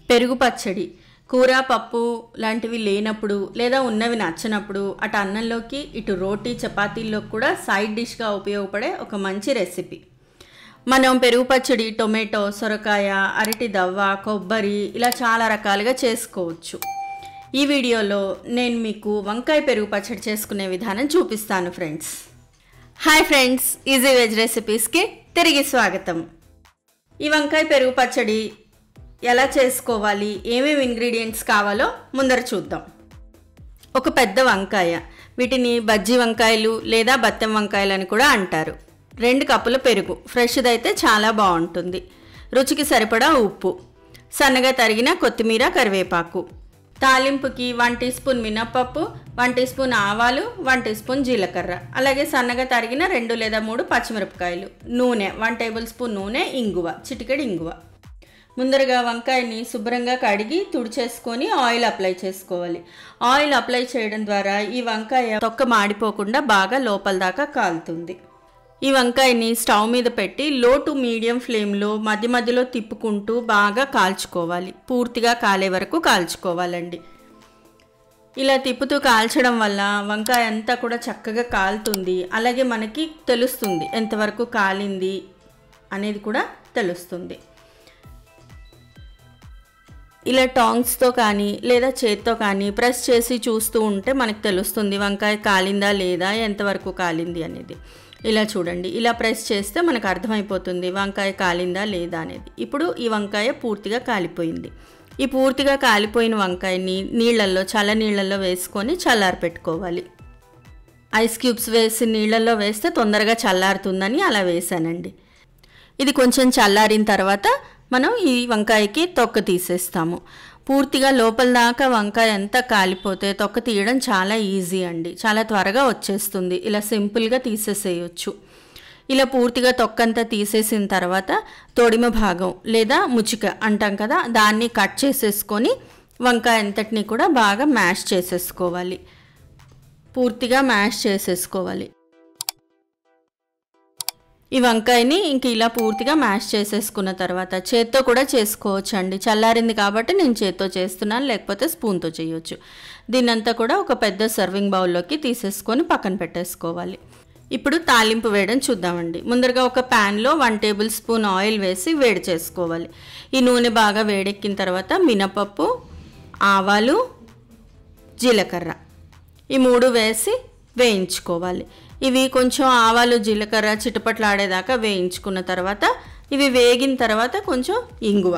పెరుగు పచ్చడి కూర పప్పు లాంటివి లేనప్పుడు లేదా ఉన్నవి నచ్చనప్పుడు అటు అన్నంలోకి ఇటు రోటీ చపాతీల్లోకి కూడా సైడ్ డిష్గా ఉపయోగపడే ఒక మంచి రెసిపీ మనం పెరుగు పచ్చడి టొమాటో సొరకాయ అరటి దవ్వ కొబ్బరి ఇలా చాలా రకాలుగా చేసుకోవచ్చు ఈ వీడియోలో నేను మీకు వంకాయ పెరుగు పచ్చడి చేసుకునే విధానం చూపిస్తాను friends hi friends easy veg రెసిపీస్కి తిరిగి స్వాగతం ఈ వంకాయ పెరుగు పచ్చడి ఎలా చేసుకోవాలి ఏమేమి ఇంగ్రీడియంట్స్ కావాలో ముందర చూద్దాం ఒక పెద్ద వంకాయ వీటిని బజ్జీ వంకాయలు లేదా బత్తెం వంకాయలు అని కూడా అంటారు రెండు కప్పుల పెరుగు ఫ్రెష్ది అయితే చాలా బాగుంటుంది రుచికి సరిపడా ఉప్పు సన్నగా తరిగిన కొత్తిమీర కరివేపాకు తాలింపుకి వన్ టీ స్పూన్ మినప్పప్పు వన్ టీ స్పూన్ ఆవాలు వన్ టీ స్పూన్ జీలకర్ర అలాగే సన్నగా తరిగిన రెండు లేదా మూడు పచ్చిమిరపకాయలు నూనె వన్ టేబుల్ స్పూన్ నూనె ఇంగువ చిటికెడు ఇంగువ ముందరగా వంకాయని శుభ్రంగా కడిగి తుడిచేసుకొని ఆయిల్ అప్లై చేసుకోవాలి ఆయిల్ అప్లై చేయడం ద్వారా ఈ వంకాయ తొక్క మాడిపోకుండా బాగా లోపల దాకా కాలుతుంది ఈ వంకాయని స్టవ్ మీద పెట్టి లో టు మీడియం ఫ్లేమ్లో మధ్య మధ్యలో తిప్పుకుంటూ బాగా కాల్చుకోవాలి పూర్తిగా కాలే వరకు కాల్చుకోవాలండి ఇలా తిప్పుతూ కాల్చడం వల్ల వంకాయ అంతా కూడా చక్కగా కాలుతుంది అలాగే మనకి తెలుస్తుంది ఎంతవరకు కాలింది అనేది కూడా తెలుస్తుంది ఇలా టాంగ్స్తో కానీ లేదా చేత్తో కానీ ప్రెస్ చేసి చూస్తూ ఉంటే మనకు తెలుస్తుంది వంకాయ కాలిందా లేదా ఎంతవరకు కాలింది అనేది ఇలా చూడండి ఇలా ప్రెస్ చేస్తే మనకు అర్థమైపోతుంది వంకాయ కాలిందా లేదా అనేది ఇప్పుడు ఈ వంకాయ పూర్తిగా కాలిపోయింది ఈ పూర్తిగా కాలిపోయిన వంకాయని నీళ్ళల్లో చల్ల నీళ్ళల్లో వేసుకొని చల్లారి పెట్టుకోవాలి ఐస్ క్యూబ్స్ వేసి నీళ్ళల్లో వేస్తే తొందరగా చల్లారుతుందని అలా వేసానండి ఇది కొంచెం చల్లారిన తర్వాత మనం ఈ వంకాయకి తొక్క తీసేస్తాము పూర్తిగా లోపల దాకా వంకాయ అంతా కాలిపోతే తొక్క తీయడం చాలా ఈజీ అండి చాలా త్వరగా వచ్చేస్తుంది ఇలా సింపుల్గా తీసేసేయచ్చు ఇలా పూర్తిగా తొక్కంతా తీసేసిన తర్వాత తొడిమ భాగం లేదా ముచిక అంటాం కదా దాన్ని కట్ చేసేసుకొని వంకాయ అంతటిని కూడా బాగా మ్యాష్ చేసేసుకోవాలి పూర్తిగా మ్యాష్ చేసేసుకోవాలి ఈ వంకాయని ఇంక ఇలా పూర్తిగా మ్యాష్ చేసేసుకున్న తర్వాత చేత్తో కూడా చేసుకోవచ్చు అండి చల్లారింది కాబట్టి నేను చేత్తో చేస్తున్నాను లేకపోతే స్పూన్తో చేయొచ్చు దీన్నంతా కూడా ఒక పెద్ద సర్వింగ్ బౌల్లోకి తీసేసుకొని పక్కన పెట్టేసుకోవాలి ఇప్పుడు తాలింపు వేయడం చూద్దామండి ముందరగా ఒక ప్యాన్లో వన్ టేబుల్ స్పూన్ ఆయిల్ వేసి వేడి చేసుకోవాలి ఈ నూనె బాగా వేడెక్కిన తర్వాత మినపప్పు ఆవాలు జీలకర్ర ఈ మూడు వేసి వేయించుకోవాలి ఇవి కొంచెం ఆవాలు జీలకర్ర చిటపట్లాడేదాకా వేయించుకున్న తర్వాత ఇవి వేగిన తర్వాత కొంచెం ఇంగువ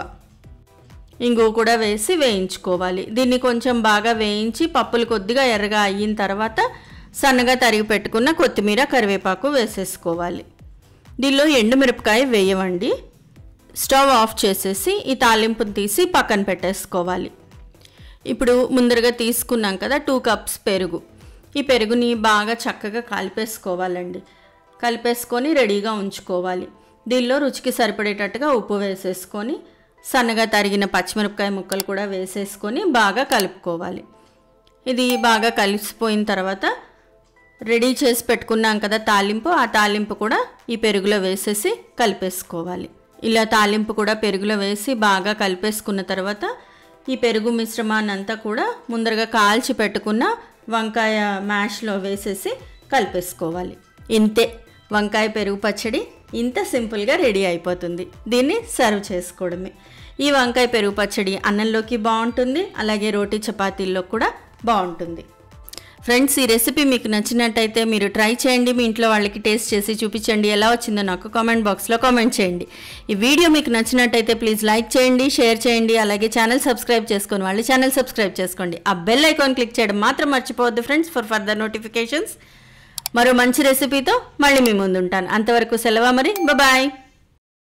ఇంగువ కూడా వేసి వేయించుకోవాలి దీన్ని కొంచెం బాగా వేయించి పప్పులు కొద్దిగా ఎర్రగా అయిన తర్వాత సన్నగా తరిగి పెట్టుకున్న కొత్తిమీర కరివేపాకు వేసేసుకోవాలి దీనిలో ఎండుమిరపకాయ వేయవండి స్టవ్ ఆఫ్ చేసేసి ఈ తాలింపుని తీసి పక్కన పెట్టేసుకోవాలి ఇప్పుడు ముందరగా తీసుకున్నాం కదా టూ కప్స్ పెరుగు ఈ పెరుగుని బాగా చక్కగా కలిపేసుకోవాలండి కలిపేసుకొని రెడీగా ఉంచుకోవాలి దీనిలో రుచికి సరిపడేటట్టుగా ఉప్పు వేసేసుకొని సన్నగా తరిగిన పచ్చిమిరపకాయ ముక్కలు కూడా వేసేసుకొని బాగా కలుపుకోవాలి ఇది బాగా కలిసిపోయిన తర్వాత రెడీ చేసి పెట్టుకున్నాం కదా తాలింపు ఆ తాలింపు కూడా ఈ పెరుగులో వేసేసి కలిపేసుకోవాలి ఇలా తాలింపు కూడా పెరుగులో వేసి బాగా కలిపేసుకున్న తర్వాత ఈ పెరుగు మిశ్రమాన్ని అంతా కూడా ముందరగా కాల్చి పెట్టుకున్న వంకాయ మ్యాష్లో వేసేసి కలిపేసుకోవాలి ఇంతే వంకాయ పెరుగు పచ్చడి ఇంత సింపుల్గా రెడీ అయిపోతుంది దీన్ని సర్వ్ చేసుకోవడమే ఈ వంకాయ పెరుగు పచ్చడి అన్నంలోకి బాగుంటుంది అలాగే రోటీ చపాతీల్లో కూడా బాగుంటుంది ఫ్రెండ్స్ ఈ రెసిపీ మీకు నచ్చినట్టయితే మీరు ట్రై చేయండి మీ ఇంట్లో వాళ్ళకి టేస్ట్ చేసి చూపించండి ఎలా వచ్చిందో నాకు కామెంట్ బాక్స్లో కామెంట్ చేయండి ఈ వీడియో మీకు నచ్చినట్టయితే ప్లీజ్ లైక్ చేయండి షేర్ చేయండి అలాగే ఛానల్ సబ్స్క్రైబ్ చేసుకొని వాళ్ళు ఛానల్ సబ్స్క్రైబ్ చేసుకోండి ఆ బెల్ ఐకాన్ క్లిక్ చేయడం మాత్రం మర్చిపోవద్దు ఫ్రెండ్స్ ఫర్ ఫర్దర్ నోటిఫికేషన్స్ మరో మంచి రెసిపీతో మళ్ళీ మీ ముందు ఉంటాను అంతవరకు సెలవు మరి బాయ్